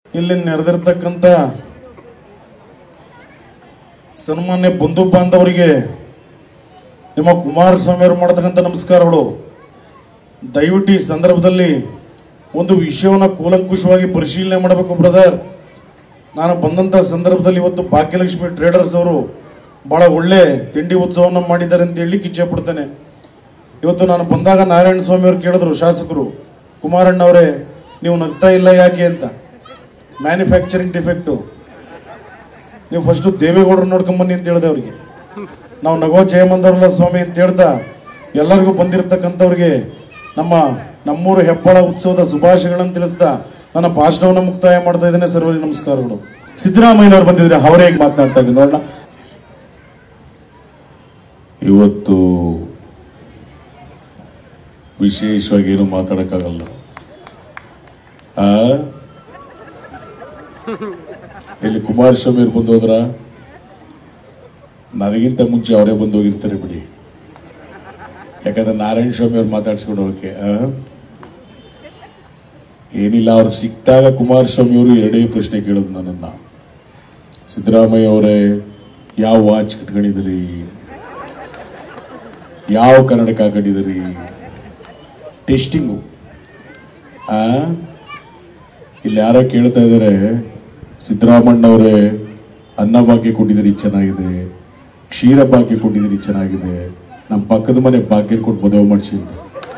ಇಲ್ಲಿ ನೆರೆದಿರ್ತಕ್ಕಂಥ ಸನ್ಮಾನ್ಯ ಬಂಧು ಬಾಂಧವರಿಗೆ ನಿಮ್ಮ ಕುಮಾರಸ್ವಾಮಿ ಅವರು ಮಾಡತಕ್ಕಂಥ ನಮಸ್ಕಾರಗಳು ದಯವಿಟ್ಟು ಈ ಸಂದರ್ಭದಲ್ಲಿ ಒಂದು ವಿಷಯವನ್ನು ಕೂಲಂಕುಷವಾಗಿ ಪರಿಶೀಲನೆ ಮಾಡಬೇಕು ಬ್ರದರ್ ನಾನು ಬಂದಂಥ ಸಂದರ್ಭದಲ್ಲಿ ಇವತ್ತು ಭಾಗ್ಯಲಕ್ಷ್ಮಿ ಟ್ರೇಡರ್ಸ್ ಅವರು ಬಹಳ ಒಳ್ಳೆ ತಿಂಡಿ ಉತ್ಸವವನ್ನು ಮಾಡಿದ್ದಾರೆ ಅಂತ ಹೇಳಿ ಇಚ್ಛೆ ಪಡ್ತೇನೆ ಇವತ್ತು ನಾನು ಬಂದಾಗ ನಾರಾಯಣ ಸ್ವಾಮಿ ಅವರು ಕೇಳಿದ್ರು ಶಾಸಕರು ಕುಮಾರಣ್ಣ ಅವರೇ ನೀವು ನಗ್ತಾ ಇಲ್ಲ ಯಾಕೆ ಅಂತ ಮ್ಯಾನುಫ್ಯಾಕ್ಚರಿಂಗ್ ಡಿಫೆಕ್ಟು ನೀವು ಫಸ್ಟು ದೇವೇಗೌಡರು ನೋಡ್ಕೊಂಬನ್ನಿ ಅಂತ ಹೇಳಿದೆ ಅವರಿಗೆ ನಾವು ನಗೋ ಜಯಮಂದರಲ್ಲ ಸ್ವಾಮಿ ಅಂತ ಹೇಳ್ತಾ ಎಲ್ಲರಿಗೂ ಬಂದಿರತಕ್ಕಂಥವ್ರಿಗೆ ನಮ್ಮ ನಮ್ಮೂರು ಹೆಬ್ಬಾಳ ಉತ್ಸವದ ಶುಭಾಶಯಗಳನ್ನು ತಿಳಿಸ್ತಾ ನನ್ನ ಭಾಷಣವನ್ನು ಮುಕ್ತಾಯ ಮಾಡ್ತಾ ಇದ್ದೇನೆ ಸರ್ವರಿಗೆ ನಮಸ್ಕಾರಗಳು ಸಿದ್ದರಾಮಯ್ಯನವರು ಬಂದಿದ್ರೆ ಅವರೇ ಹೇಗೆ ಮಾತನಾಡ್ತಾ ಇದ್ದೀನಿ ನೋಡೋಣ ಇವತ್ತು ವಿಶೇಷವಾಗಿ ಏನು ಮಾತಾಡಕ್ಕಾಗಲ್ಲ ಆ ಇಲ್ಲಿ ಕುಮಾರಸ್ವಾಮಿ ಅವ್ರು ಬಂದು ಹೋದ್ರ ನನಗಿಂತ ಮುಂಚೆ ಅವರೇ ಬಂದು ಹೋಗಿರ್ತಾರೆ ಬಿಡಿ ಯಾಕಂದ್ರೆ ನಾರಾಯಣ ಸ್ವಾಮಿ ಅವ್ರು ಮಾತಾಡ್ಸ್ಕೊಂಡು ಹೋಗಕ್ಕೆ ಆ? ಏನಿಲ್ಲ ಅವ್ರು ಸಿಕ್ತಾಗ ಕುಮಾರಸ್ವಾಮಿ ಅವರು ಎರಡೇ ಪ್ರಶ್ನೆ ಕೇಳೋದು ನನ್ನನ್ನ ಸಿದ್ದರಾಮಯ್ಯ ಅವರೇ ಯಾವ ವಾಚ್ ಕಟ್ಕೊಂಡಿದ್ದೀರಿ ಯಾವ ಕನ್ನಡಕ ಹಾಕೊಂಡಿದ್ದೀರಿ ಟೆಸ್ಟಿಂಗು ಆ ಇಲ್ಲಿ ಯಾರೋ ಕೇಳ್ತಾ ಇದ್ದಾರೆ ಸಿದ್ದರಾಮಣ್ಣವರೇ ಅನ್ನ ಭಾಗ್ಯ ಕೊಟ್ಟಿದ್ದೀರಿ ಚೆನ್ನಾಗಿದೆ ಕ್ಷೀರ ಭಾಗ್ಯ ಕೊಟ್ಟಿದ್ದೀರಿ ಚೆನ್ನಾಗಿದೆ ನಮ್ಮ ಪಕ್ಕದ ಮನೆ ಭಾಗ್ಯ ಕೊಟ್ಟು ಮದುವೆ ಮಾಡಿಸಿ ಅಂತ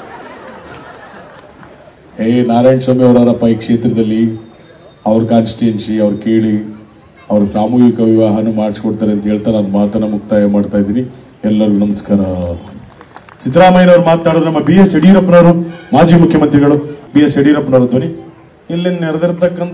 ಏ ನಾರಾಯಣ ಸ್ವಾಮಿ ಅವರಪ್ಪ ಈ ಕ್ಷೇತ್ರದಲ್ಲಿ ಅವ್ರ ಕಾನ್ಸ್ಟಿಟ್ಯೂನ್ಸಿ ಅವ್ರು ಕೇಳಿ ಅವ್ರ ಸಾಮೂಹಿಕ ವಿವಾಹನ ಮಾಡಿಸ್ಕೊಡ್ತಾರೆ ಅಂತ ಹೇಳ್ತಾ ನಾನು ಮಾತನ್ನ ಮುಕ್ತಾಯ ಮಾಡ್ತಾ ಇದ್ದೀನಿ ಎಲ್ಲರಿಗೂ ನಮಸ್ಕಾರ ಸಿದ್ದರಾಮಯ್ಯನವರು ಮಾತನಾಡಿದ್ರು ನಮ್ಮ ಬಿ ಎಸ್ ಯಡಿಯೂರಪ್ಪನವರು ಮಾಜಿ ಮುಖ್ಯಮಂತ್ರಿಗಳು ಬಿ ಎಸ್ ಯಡಿಯೂರಪ್ಪನವರ ಧ್ವನಿ ಇಲ್ಲಿ ನೆರೆದಿರ್ತಕ್ಕಂಥ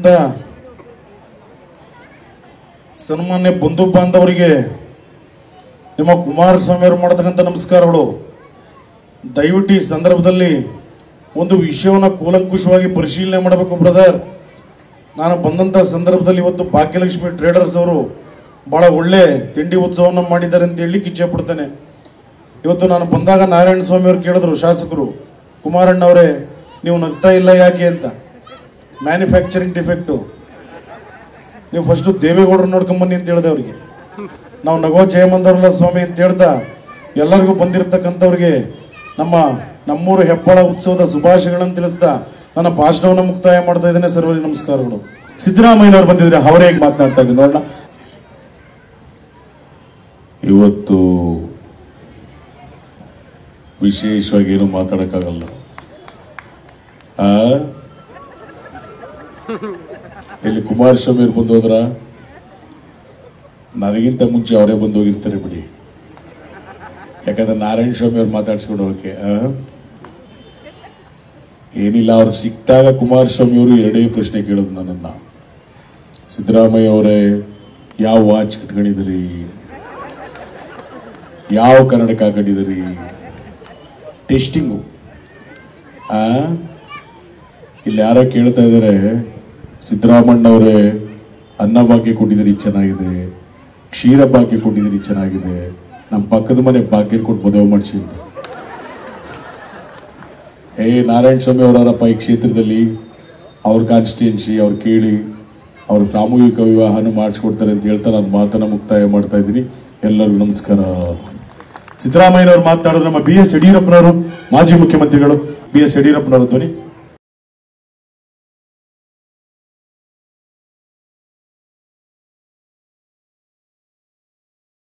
ಸನ್ಮಾನ್ಯ ಬಂಧು ಬಾಂಧವರಿಗೆ ನಿಮ್ಮ ಕುಮಾರಸ್ವಾಮಿ ಅವರು ಮಾಡತಕ್ಕಂಥ ನಮಸ್ಕಾರಗಳು ದಯವಿಟ್ಟು ಈ ಸಂದರ್ಭದಲ್ಲಿ ಒಂದು ವಿಷಯವನ್ನು ಕೂಲಂಕುಷವಾಗಿ ಪರಿಶೀಲನೆ ಮಾಡಬೇಕು ಬ್ರದರ್ ನಾನು ಬಂದಂಥ ಸಂದರ್ಭದಲ್ಲಿ ಇವತ್ತು ಭಾಗ್ಯಲಕ್ಷ್ಮಿ ಟ್ರೇಡರ್ಸ್ ಅವರು ಬಹಳ ಒಳ್ಳೆ ತಿಂಡಿ ಉತ್ಸವವನ್ನು ಮಾಡಿದ್ದಾರೆ ಅಂತ ಹೇಳಿ ಇಚ್ಛೆ ಪಡ್ತೇನೆ ಇವತ್ತು ನಾನು ಬಂದಾಗ ನಾರಾಯಣ ಸ್ವಾಮಿ ಅವರು ಕೇಳಿದ್ರು ಶಾಸಕರು ಕುಮಾರಣ್ಣ ಅವರೇ ನೀವು ನಗ್ತಾ ಇಲ್ಲ ಯಾಕೆ ಅಂತ ಮ್ಯಾನುಫ್ಯಾಕ್ಚರಿಂಗ್ ಡಿಫೆಕ್ಟು ನೀವು ಫಸ್ಟು ದೇವೇಗೌಡರು ನೋಡ್ಕೊಂಬನ್ನಿ ಅಂತ ಹೇಳಿದೆ ಅವರಿಗೆ ನಾವು ನಗೋ ಜಯಮಂದರಲ್ಲ ಸ್ವಾಮಿ ಅಂತ ಹೇಳ್ತಾ ಎಲ್ಲರಿಗೂ ಬಂದಿರತಕ್ಕಂಥವ್ರಿಗೆ ನಮ್ಮ ನಮ್ಮೂರು ಹೆಬ್ಬಾಳ ಉತ್ಸವದ ಶುಭಾಶಯಗಳನ್ನು ತಿಳಿಸ್ತಾ ನನ್ನ ಭಾಷಣವನ್ನು ಮುಕ್ತಾಯ ಮಾಡ್ತಾ ಇದ್ದೇನೆ ಸರ್ವರಿಗೆ ನಮಸ್ಕಾರಗಳು ಸಿದ್ದರಾಮಯ್ಯನವರು ಬಂದಿದ್ರೆ ಅವರೇ ಹೇಗೆ ಮಾತನಾಡ್ತಾ ಇದ್ದೀನಿ ನೋಡೋಣ ಇವತ್ತು ವಿಶೇಷವಾಗಿ ಏನು ಮಾತಾಡಕ್ಕಾಗಲ್ಲ ಆ ಇಲ್ಲಿ ಕುಮಾರಸ್ವಾಮಿ ಅವ್ರು ಬಂದು ಹೋದ್ರ ನನಗಿಂತ ಮುಂಚೆ ಅವರೇ ಬಂದು ಹೋಗಿರ್ತಾರೆ ಬಿಡಿ ಯಾಕಂದ್ರೆ ನಾರಾಯಣ ಸ್ವಾಮಿ ಅವ್ರು ಮಾತಾಡ್ಸ್ಕೊಂಡು ಹೋಗಕ್ಕೆ ಆ? ಏನಿಲ್ಲ ಅವ್ರು ಸಿಕ್ತಾಗ ಕುಮಾರಸ್ವಾಮಿ ಅವರು ಎರಡೇ ಪ್ರಶ್ನೆ ಕೇಳೋದು ನನ್ನನ್ನ ಸಿದ್ದರಾಮಯ್ಯ ಅವರೇ ಯಾವ ವಾಚ್ ಕಟ್ಕೊಂಡಿದ್ದೀರಿ ಯಾವ ಕನ್ನಡಕ ಹಾಕೊಂಡಿದ್ದೀರಿ ಟೆಸ್ಟಿಂಗು ಆ ಇಲ್ಲಿ ಯಾರೋ ಕೇಳ್ತಾ ಇದ್ದಾರೆ ಸಿದ್ದರಾಮಣ್ಣವರೇ ಅನ್ನ ಭಾಗ್ಯ ಕೊಟ್ಟಿದ್ದೀರಿ ಚೆನ್ನಾಗಿದೆ ಕ್ಷೀರ ಭಾಗ್ಯ ಕೊಟ್ಟಿದ್ದೀರಿ ಚೆನ್ನಾಗಿದೆ ನಮ್ಮ ಪಕ್ಕದ ಮನೆ ಭಾಗ್ಯ ಕೊಟ್ಟು ಮದುವೆ ಮಾಡಿಸಿ ಅಂತ ಏ ನಾರಾಯಣ ಸ್ವಾಮಿ ಅವರಪ್ಪ ಈ ಕ್ಷೇತ್ರದಲ್ಲಿ ಅವ್ರ ಕಾನ್ಸ್ಟಿಟ್ಯೂನ್ಸಿ ಅವ್ರು ಕೇಳಿ ಅವ್ರ ಸಾಮೂಹಿಕ ವಿವಾಹನ ಮಾಡಿಸ್ಕೊಡ್ತಾರೆ ಅಂತ ಹೇಳ್ತಾ ನಾನು ಮಾತನ್ನ ಮುಕ್ತಾಯ ಮಾಡ್ತಾ ಇದ್ದೀನಿ ಎಲ್ಲರಿಗೂ ನಮಸ್ಕಾರ ಸಿದ್ದರಾಮಯ್ಯನವರು ಮಾತನಾಡಿದ್ರು ನಮ್ಮ ಬಿ ಎಸ್ ಯಡಿಯೂರಪ್ಪನವರು ಮಾಜಿ ಮುಖ್ಯಮಂತ್ರಿಗಳು ಬಿ ಎಸ್ ಯಡಿಯೂರಪ್ಪನವರ ಧ್ವನಿ